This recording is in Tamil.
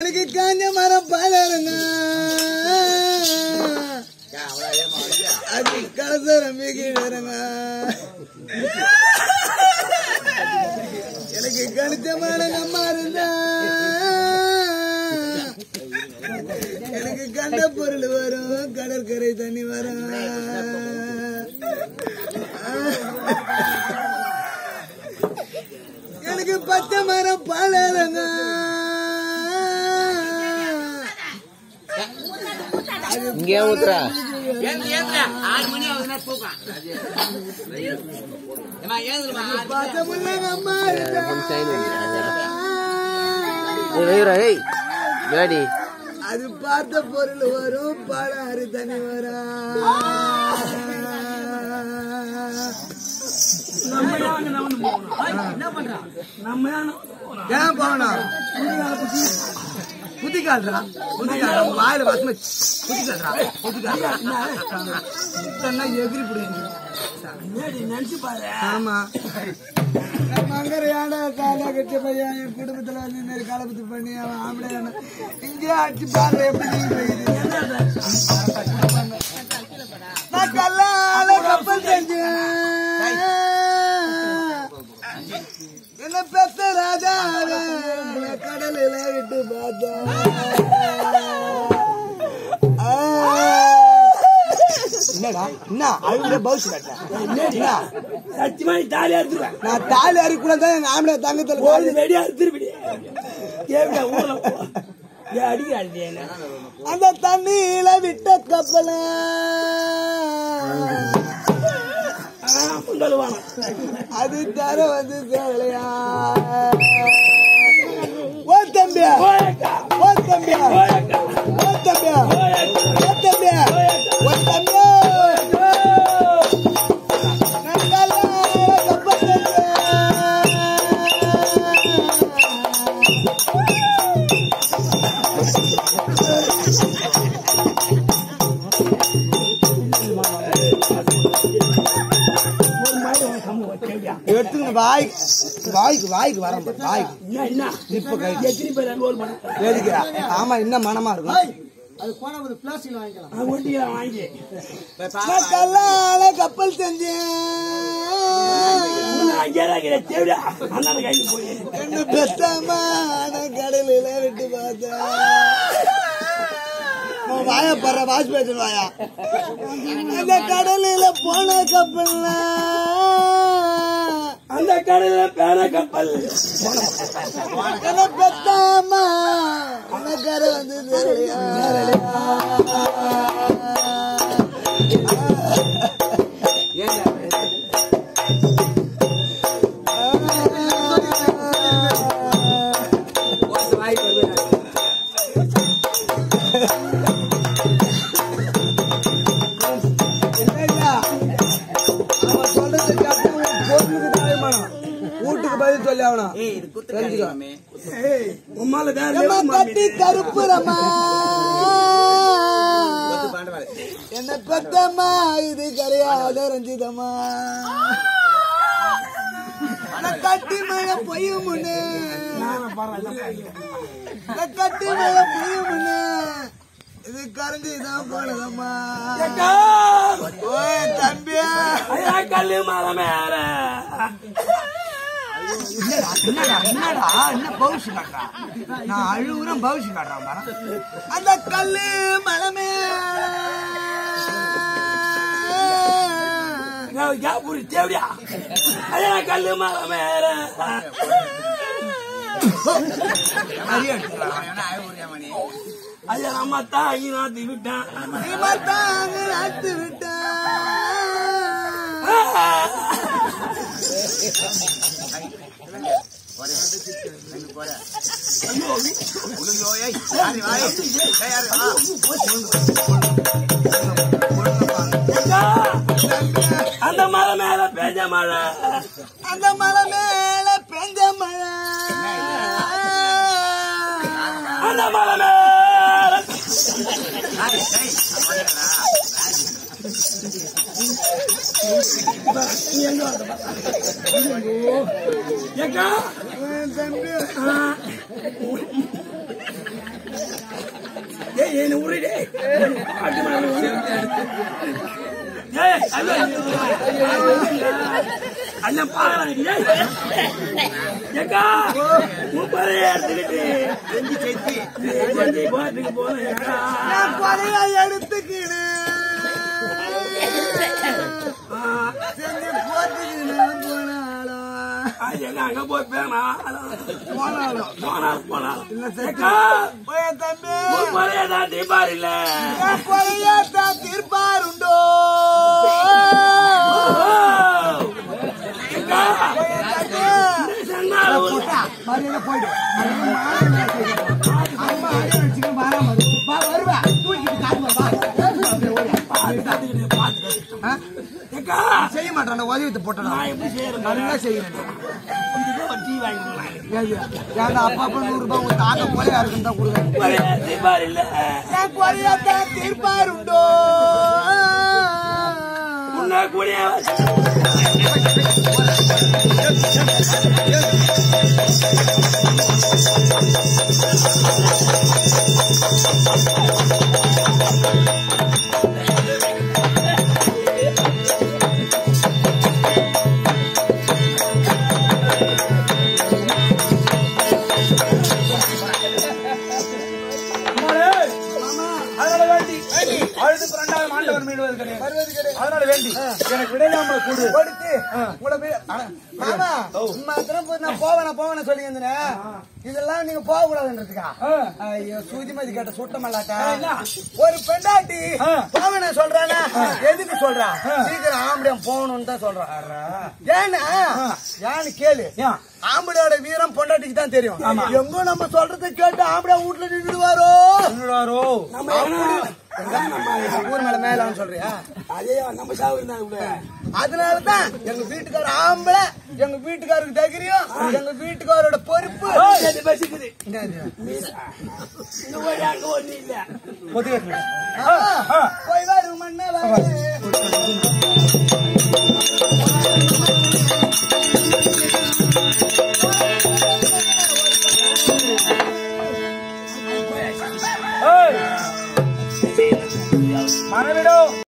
எனக்கு காஞ்ச மரம் பலருங்க அது கலசரம் மிகிடுறங்க எனக்கு கணிச்ச மரம் அம்மா இருந்தா எனக்கு கண்ட பொருள் வரும் கடற்கரை தண்ணி வரும் எனக்கு பச்சை மரம் பலருங்க இங்கே ஊத்துறா பச்சை முள்ளங்க அம்மா இருந்தா ஏய் விளையாடி அது பார்த்த பொருள் வரும் பாலாறு தண்ணி வரும் ஏன் போகணும் புத்தி காட்டுறா புத்தி காட்டுறா உங்க வாயில வசமே புத்தி காட்டுறா புத்தி காட்டுறா சுத்தம்னா எகிரி பிடிங்க ஆமா மங்கரையான கால கட்ட பையன் என் குடும்பத்துல வந்து இந்த மாதிரி கலப்பத்து பண்ணி அவன் ஆம்பளையான இங்கே அடிச்சு பாரு எப்படி நீங்க போயிடுது. நான் கல்லால கப்பல் செஞ்சேன் என்ன பெத்த ராஜா கடலில விட்டு பார்த்தேன் என்னடா என்ன அழுகுற பவுஸ் என்ன சத்தியமா நீ தாலியா எடுத்துருவேன் நான் தாலி அறுக்கூட தான் எங்க ஆம்பளை தங்கத்துல ஒரு தாலி- வெடியா எடுத்துருப்பிடி ஏவிடா ஊர்ல போ. ஏன் அடிக்கிறாடி என்ன அந்த தண்ணியில விட்ட கப்பல சொல்லுவாங்க அது தர வந்து சேலையா ஓ தம்பியா போயக்கா ஓ தம்பியா போயக்கா ஓ தம்பியா ஓ தம்பியா ஓ தம்பியா நந்தால கப்பல் செஞ்சேன். எடுத்துங்க வாய் வாய்க்கு வாய்க்கு வரேன் பாரு, வாய்க்கு என்ன என்ன இப்ப கை எத்தனை பேர் ரோல் பண்ண வேடிக்கிறா ஆமா இன்னும் மனமா இருக்கும் ஒட்டிக்கலாம் வாங்கி நான் கல்லால கப்பல் செஞ்சேன் அங்கே தான் தேவிடா அண்ணன் கைக்கு போய் என்ன பெத்தமான கடலில விட்டு பார்த்தேன் உன் வாயா படுற வாஷ் பேசன் வாயா அந்த கடலில போன கப்பல்ல அந்த கடையில பேன கப்பல் என்ன பெத்தாமா அந்த கரை வந்து தெரியலையா? என்னய்யா? அவன் சொல்றதுக்கு அப்புறம் உன் பொருளுக்கு தாயமானம். வீட்டுக்கு பதில் சொல்லி ஆகணும் தெரிஞ்சுக்கோ உம்மால வேற எம்மா level கட்டி மாமி. கருப்புறமா என்ன பெத்தம்மா இது கரையாத ரஞ்சிதம்மா ஆனா கட்டி மழை பொய்யும் முன்னு நானும் பரவாயில்ல. இந்த கட்டி மழை பொய்யும் முன்னு இது கரைஞ்சிதான் போனதம்மா அக்கா! ஓய் தம்பியா ஐயா, கல்லு மலை மேல என்னடா என்னடா என்ன பவுசு காட்டுறா நான் அழுகுறேன் பவுசு காட்டுறான் பாரு அந்த கல்லு மலை மேல யா, ஒரு தேவடியா ஐயா கல்லு மலை மேல நிறைய எடுத்துக்கலாம். ஐயா நம்ம தாங்கி நாத்தி விட்டான் இவன் தாங்க நாட்டு விட்டான். அக்கா! அந்த மலை மேல பெஞ்ச மழை அந்த மலை மேல பெஞ்ச மழை அந்த மலை மேல ஏக்கா தம்பி ஏய் என்ன உருடி டேய் ஆட்டு மாடு உருடி. ஏய் அல்ல அல்ல பாக்கலாம் ஏய் ஏக்கா முப்பது எடுத்துக்கிட்டு செஞ்சு செஞ்சு செஞ்சு போட்டுக்கு போனேன் நான் கொலையா எடுத்துக்கினு செஞ்சு போட்டுக்கினு போனாலும் அங்க போய் பேனா போனாலும் போனாலும் போனாலும் இல்ல செத்து ஏக்கா போய் தம்பி முப்பது தாண்டி பாருல என் கொலையா தான் தீர்ப்பாருண்டோ ஏக்கா போய் தம்பி சொன்னாலும் ஒரு மரியாதை போயிடு அம்மா அடி அடிச்சுக்க வராம வா வருவா தூக்கிட்டு காட்டுமா வா ஆ? ஏக்கா செய்ய மாட்டான் உதவித்து போட்டான் நான் எப்படி செய்யறேன் நல்லா செய்யறேன் இதுக்கு ஒரு டீ வாங்கி போனாங்க ஏன்டா அப்பா அப்பா நூறு ரூபாய் உங்க தாங்க கொலையா இருக்குன்னு தான் கொடுக்குறேன் தீபாவளி இல்ல நான் கொலையா தான் தீர்ப்பாருண்டோ உன்னை கூடிய அதனால வேண்டி அழுது இரண்டாவது ஆண்டவர் மீடுவது கிடையாது அதனால வேண்டி எனக்கு விடையாமல் கொடு கொடுத்து உங்களை போய் ஆ, மாமா மாத்திரம் போய் நான் போவேனா போவேனா சொல்லி இருந்தேன் இதெல்லாம் நீங்க போக கூடாதுன்றதுக்கா ஐயோ சூதிமதி கேட்ட சுட்ட மாட்டாட்டா ஒரு பெண்டாட்டி போவேன சொல்றானா எதுக்கு சொல்றா சீக்கிரம் ஆம்படியம் போகணும்னு தான் சொல்றான் ஏன்னா ஏன்னு கேளு ஏன்? ஆம்படியோட வீரம் பொண்டாட்டிக்கு தான் தெரியும் எங்கோ நம்ம சொல்றதை கேட்டு ஆம்படியா வீட்டுல நின்றுடுவாரோ என்னடாரோ ஊர் மேல மேலான்னு சொல்றியா அதே நம்ம சாவு இருந்தாங்க அதனாலதான் எங்க வீட்டுக்கார ஆம்பளை எங்க வீட்டுக்காருக்கு தைரியம் எங்க வீட்டுக்காரோட பொறுப்பு பசிக்குது என்னது? இந்த ஒரு அங்க ஒண்ணு இல்ல பொது கட்டல ஆ,